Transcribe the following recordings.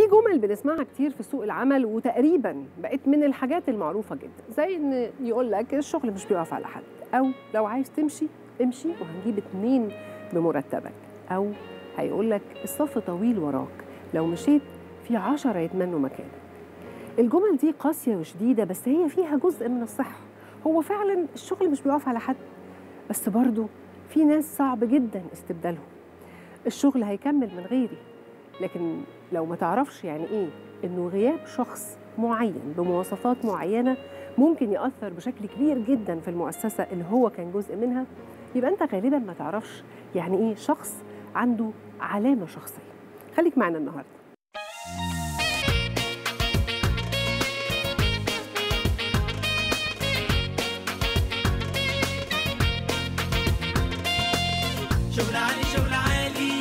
جمل بنسمعها كتير في سوق العمل وتقريبا بقت من الحاجات المعروفه جدا زي ان يقول لك الشغل مش بيقف على حد او لو عايز تمشي امشي وهنجيب اتنين بمرتبك او هيقول لك الصف طويل وراك لو مشيت في عشرة يتمنوا مكانك الجمل دي قاسية وشديدة بس هي فيها جزء من الصحة هو فعلا الشغل مش بيقف على حد بس برضه في ناس صعب جدا استبدالهم الشغل هيكمل من غيري لكن لو ما تعرفش يعني ايه انه غياب شخص معين بمواصفات معينه ممكن ياثر بشكل كبير جدا في المؤسسه اللي هو كان جزء منها يبقى انت غالبا ما تعرفش يعني ايه شخص عنده علامه شخصيه خليك معنا النهارده شغل عالي شغل عالي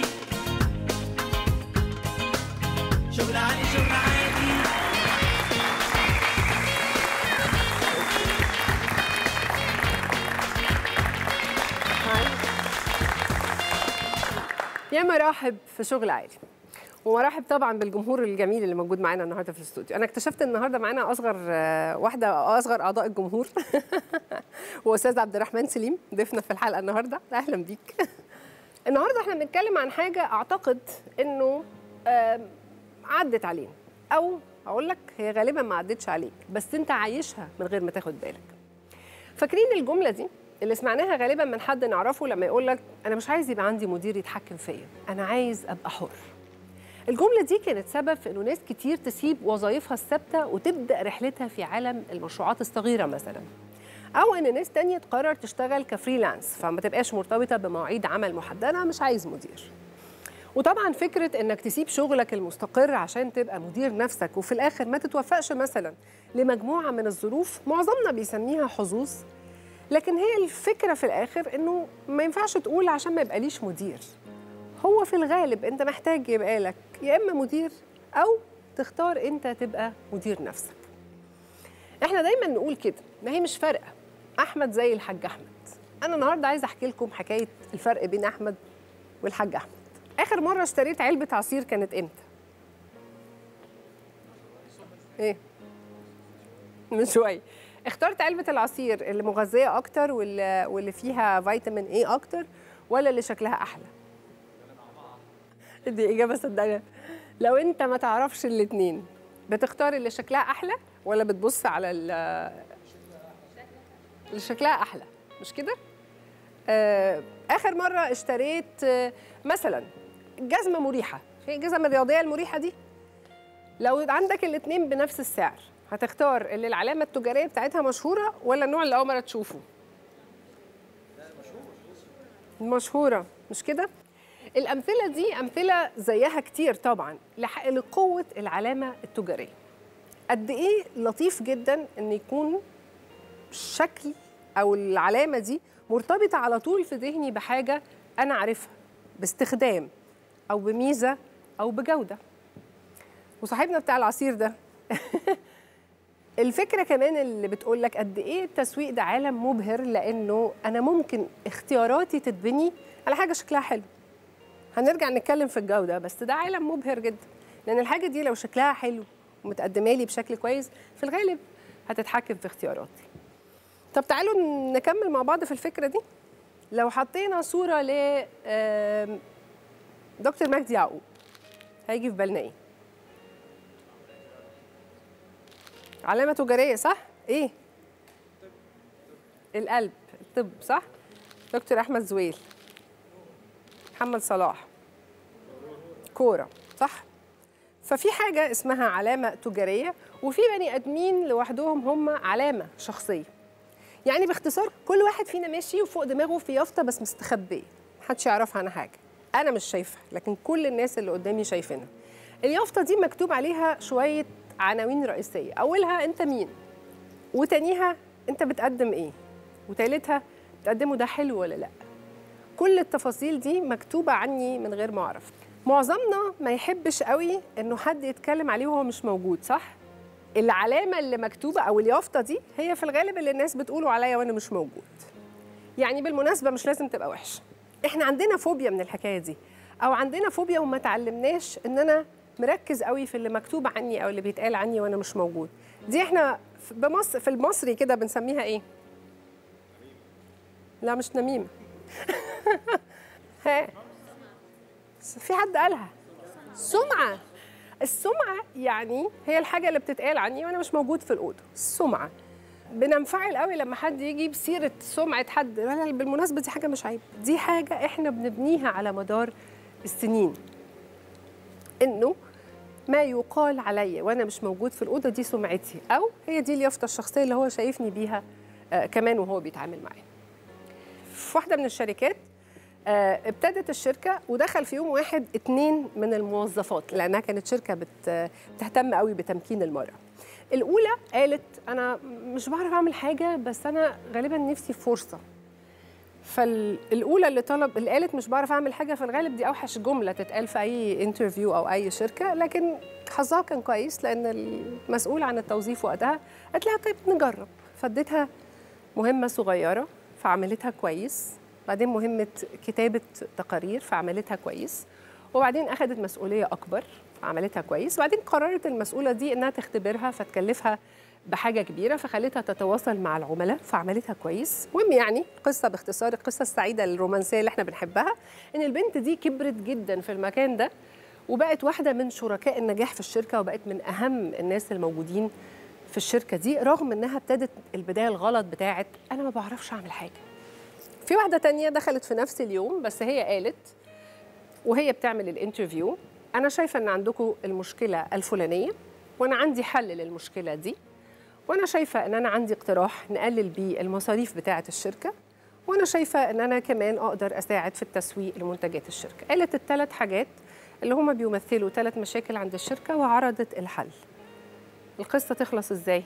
شغل عالي شغل عالي يا مراحب في شغل عالي ومراحب طبعا بالجمهور الجميل اللي موجود معانا النهارده في الاستوديو انا اكتشفت النهارده معانا اصغر آه، واحده اصغر اعضاء الجمهور هو استاذ عبد الرحمن سليم ضيفنا في الحلقه النهارده اهلا بيك النهارده احنا بنتكلم عن حاجه اعتقد انه آم، عدت علينا او اقول لك هي غالبا ما عدتش عليك بس انت عايشها من غير ما تاخد بالك فاكرين الجمله دي اللي سمعناها غالبا من حد نعرفه لما يقول لك انا مش عايز يبقى عندي مدير يتحكم فيا انا عايز ابقى حر الجمله دي كانت سبب في انه ناس كتير تسيب وظائفها الثابته وتبدا رحلتها في عالم المشروعات الصغيره مثلا او ان ناس تانية تقرر تشتغل كفريلانس فما تبقاش مرتبطه بمواعيد عمل محدده مش عايز مدير وطبعا فكره انك تسيب شغلك المستقر عشان تبقى مدير نفسك وفي الاخر ما تتوفقش مثلا لمجموعه من الظروف معظمنا بيسميها حظوظ لكن هي الفكره في الاخر انه ما ينفعش تقول عشان ما يبقاليش مدير هو في الغالب انت محتاج يبقى لك يا اما مدير او تختار انت تبقى مدير نفسك احنا دايما نقول كده ما هي مش فارقه احمد زي الحاج احمد انا النهارده عايزه احكي لكم حكايه الفرق بين احمد والحاج احمد اخر مره اشتريت علبه عصير كانت امتى ايه من شويه اخترت علبه العصير اللي مغذيه اكتر واللي, واللي فيها فيتامين ايه اكتر ولا اللي شكلها احلى دي اجابه صدقني لو انت ما تعرفش الاثنين بتختار اللي شكلها احلى ولا بتبص على ال- اللي شكلها احلى مش كده آه، اخر مره اشتريت آه، مثلا جزمه مريحه في الجزم الرياضيه المريحه دي لو عندك الاثنين بنفس السعر هتختار اللي العلامه التجاريه بتاعتها مشهوره ولا النوع اللي اول مره تشوفه المشهوره مش كده الامثله دي امثله زيها كتير طبعا لح- لقوه العلامه التجاريه قد ايه لطيف جدا ان يكون الشكل او العلامه دي مرتبطه على طول في ذهني بحاجه انا عارفها باستخدام او بميزه او بجوده وصاحبنا بتاع العصير ده الفكره كمان اللي بتقول لك قد ايه التسويق ده عالم مبهر لانه انا ممكن اختياراتي تتبني على حاجه شكلها حلو هنرجع نتكلم في الجوده بس ده عالم مبهر جدا لان الحاجه دي لو شكلها حلو ومتقدمه لي بشكل كويس في الغالب هتتحكم في اختياراتي طب تعالوا نكمل مع بعض في الفكره دي لو حطينا صوره ل آم، دكتور مجدي يعقوب هيجي في بالنا ايه علامه تجاريه صح ايه القلب الطب صح دكتور احمد زويل محمد صلاح كوره صح ففي حاجه اسمها علامه تجاريه وفي بني ادمين لوحدهم هم علامه شخصيه يعني باختصار كل واحد فينا ماشي وفوق دماغه في يافطه بس مستخبيه محدش يعرفها عنها حاجه انا مش شايفها لكن كل الناس اللي قدامي شايفينها اليافطه دي مكتوب عليها شويه عناوين رئيسيه اولها انت مين وتانيها انت بتقدم ايه وتالتها بتقدمه ده حلو ولا لا كل التفاصيل دي مكتوبه عني من غير ما اعرف معظمنا ما يحبش قوي انه حد يتكلم عليه وهو مش موجود صح العلامه اللي مكتوبه او اليافطه دي هي في الغالب اللي الناس بتقوله عليا وانا مش موجود يعني بالمناسبه مش لازم تبقى وحشه احنا عندنا فوبيا من الحكايه دي او عندنا فوبيا وما تعلمناش ان انا مركز قوي في اللي مكتوب عني او اللي بيتقال عني وانا مش موجود دي احنا في- بمصر في المصري كده بنسميها ايه لا مش نميمه ها في حد قالها سمعه السمعه يعني هي الحاجه اللي بتتقال عني وانا مش موجود في الاوضه السمعه بننفعل قوي لما حد يجي يجيب سيره سمعه حد لا لا بالمناسبه دي حاجه مش عيب دي حاجه احنا بنبنيها على مدار السنين انه ما يقال عليا وانا مش موجود في الاوضه دي سمعتي او هي دي اليافطه الشخصيه اللي هو شايفني بيها آه كمان وهو بيتعامل معايا في واحده من الشركات آه، ابتدت الشركه ودخل في يوم واحد اتنين من الموظفات لانها كانت شركه بت بتهتم قوي بتمكين المراه الاولى قالت انا مش بعرف اعمل حاجه بس انا غالبا نفسي في فرصه فالاولى اللي طلب اللي قالت مش بعرف اعمل حاجه في الغالب دي اوحش جمله تتقال في اي انترفيو او اي شركه لكن حظها كان كويس لان المسؤول عن التوظيف وقتها قالت لها طيب نجرب فاديتها مهمه صغيره فعملتها كويس بعدين مهمه كتابه تقارير فعملتها كويس وبعدين اخذت مسؤوليه اكبر فعملتها كويس وبعدين قررت المسؤوله دي انها تختبرها فتكلفها بحاجه كبيره فخلتها تتواصل مع العملاء فعملتها كويس المهم يعني قصه باختصار القصه السعيده الرومانسيه اللي احنا بنحبها ان البنت دي كبرت جدا في المكان ده وبقت واحده من شركاء النجاح في الشركه وبقت من اهم الناس الموجودين في الشركه دي رغم انها ابتدت البدايه الغلط بتاعت انا ما بعرفش اعمل حاجه في واحده تانية دخلت في نفس اليوم بس هي قالت وهي بتعمل الانترفيو انا شايفه ان عندكم المشكله الفلانيه وانا عندي حل للمشكله دي وانا شايفه ان انا عندي اقتراح نقلل بيه المصاريف بتاعه الشركه وانا شايفه ان انا كمان اقدر اساعد في التسويق لمنتجات الشركه قالت الثلاث حاجات اللي هما بيمثلوا ثلاث مشاكل عند الشركه وعرضت الحل القصه تخلص ازاي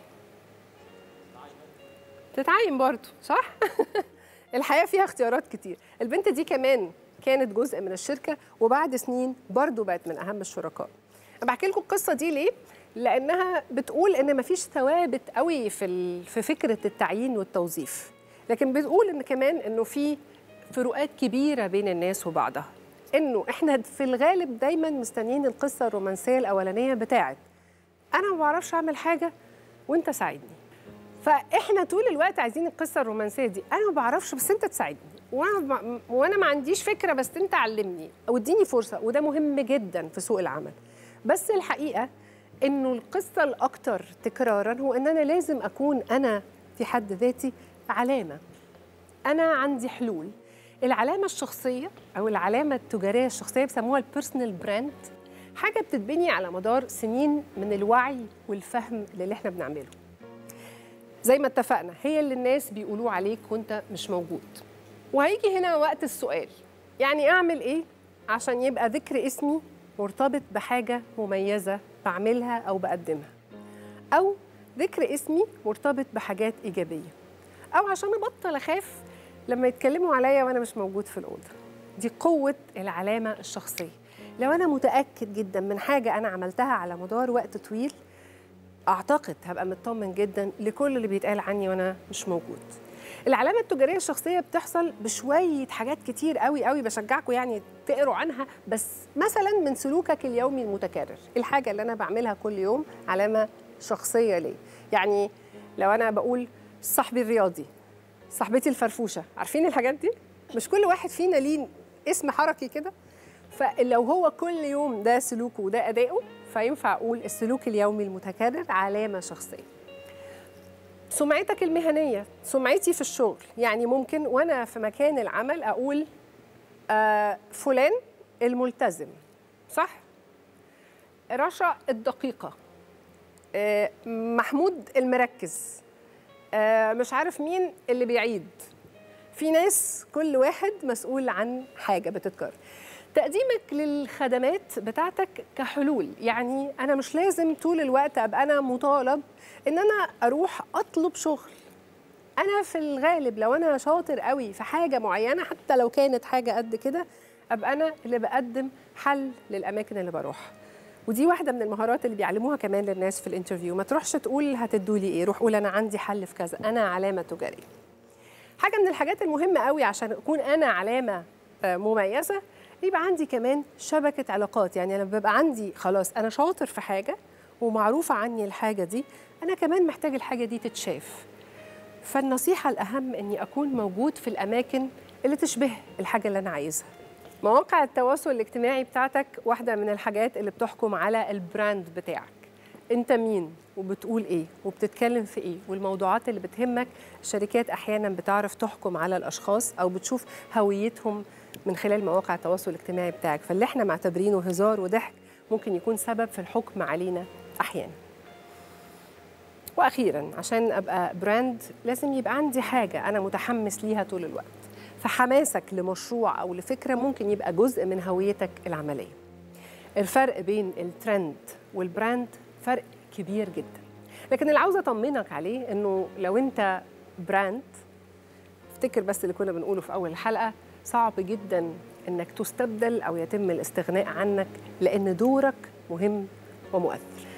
تتعين برضه صح الحياه فيها اختيارات كتير البنت دي كمان كانت جزء من الشركه وبعد سنين برضه بقت من اهم الشركاء انا بحكي لكم القصه دي ليه لانها بتقول ان مفيش ثوابت قوي في ال- في فكره التعيين والتوظيف لكن بتقول ان كمان انه في فروقات كبيره بين الناس وبعضها انه احنا في الغالب دايما مستنيين القصه الرومانسيه الاولانيه بتاعت انا ما بعرفش اعمل حاجه وانت ساعدني فاحنا طول الوقت عايزين القصه الرومانسيه دي انا ما بعرفش بس انت تساعدني وانا ما وانا ما عنديش فكره بس انت علمني او اديني فرصه وده مهم جدا في سوق العمل بس الحقيقه انه القصه الاكثر تكرارا هو ان انا لازم اكون انا في حد ذاتي علامه انا عندي حلول العلامه الشخصيه او العلامه التجاريه الشخصيه بيسموها البيرسونال براند حاجه بتتبني على مدار سنين من الوعي والفهم للي احنا بنعمله زي ما اتفقنا هي اللي الناس بيقولوه عليك وانت مش موجود وهيجي هنا وقت السؤال يعني اعمل ايه عشان يبقى ذكر اسمي مرتبط بحاجه مميزه بعملها او بقدمها او ذكر اسمي مرتبط بحاجات ايجابيه او عشان ابطل اخاف لما يتكلموا عليا وانا مش موجود في الاوضه دي قوه العلامه الشخصيه لو انا متاكد جدا من حاجه انا عملتها على مدار وقت طويل اعتقد هبقى مطمن جدا لكل اللي بيتقال عني وانا مش موجود العلامه التجاريه الشخصيه بتحصل بشويه حاجات كتير قوي قوي بشجعكم يعني تقروا عنها بس مثلا من سلوكك اليومي المتكرر الحاجه اللي انا بعملها كل يوم علامه شخصيه ليه يعني لو انا بقول صاحبي الرياضي صاحبتي الفرفوشه عارفين الحاجات دي مش كل واحد فينا ليه اسم حركي كده فلو هو كل يوم ده سلوكه وده اداؤه فينفع اقول السلوك اليومي المتكرر علامه شخصيه سمعتك المهنيه سمعتي في الشغل يعني ممكن وانا في مكان العمل اقول آه فلان الملتزم صح رشا الدقيقه آه محمود المركز آه مش عارف مين اللي بيعيد في ناس كل واحد مسؤول عن حاجه بتتكرر تقديمك للخدمات بتاعتك كحلول يعني انا مش لازم طول الوقت ابقى انا مطالب ان انا اروح اطلب شغل انا في الغالب لو انا شاطر قوي في حاجه معينه حتى لو كانت حاجه قد كده ابقى انا اللي بقدم حل للاماكن اللي بروحها ودي واحده من المهارات اللي بيعلموها كمان للناس في الانترفيو ما تروحش تقول هتدوا لي ايه روح قول انا عندي حل في كذا انا علامه تجاريه حاجه من الحاجات المهمه قوي عشان اكون انا علامه مميزه يبقى عندي كمان شبكه علاقات يعني انا ببقى عندي خلاص انا شاطر في حاجه ومعروفه عني الحاجه دي انا كمان محتاج الحاجه دي تتشاف فالنصيحه الاهم اني اكون موجود في الاماكن اللي تشبه الحاجه اللي انا عايزها مواقع التواصل الاجتماعي بتاعتك واحده من الحاجات اللي بتحكم على البراند بتاعك انت مين وبتقول ايه وبتتكلم في ايه والموضوعات اللي بتهمك الشركات احيانا بتعرف تحكم على الاشخاص او بتشوف هويتهم من خلال مواقع التواصل الاجتماعي بتاعك فاللي احنا معتبرينه هزار وضحك ممكن يكون سبب في الحكم علينا احيانا واخيرا عشان ابقى براند لازم يبقى عندي حاجه انا متحمس ليها طول الوقت فحماسك لمشروع او لفكره ممكن يبقى جزء من هويتك العمليه الفرق بين الترند والبراند فرق كبير جدا لكن اللي عاوزه اطمنك عليه انه لو انت براند افتكر بس اللي كنا بنقوله في اول الحلقه صعب جدا انك تستبدل او يتم الاستغناء عنك لان دورك مهم ومؤثر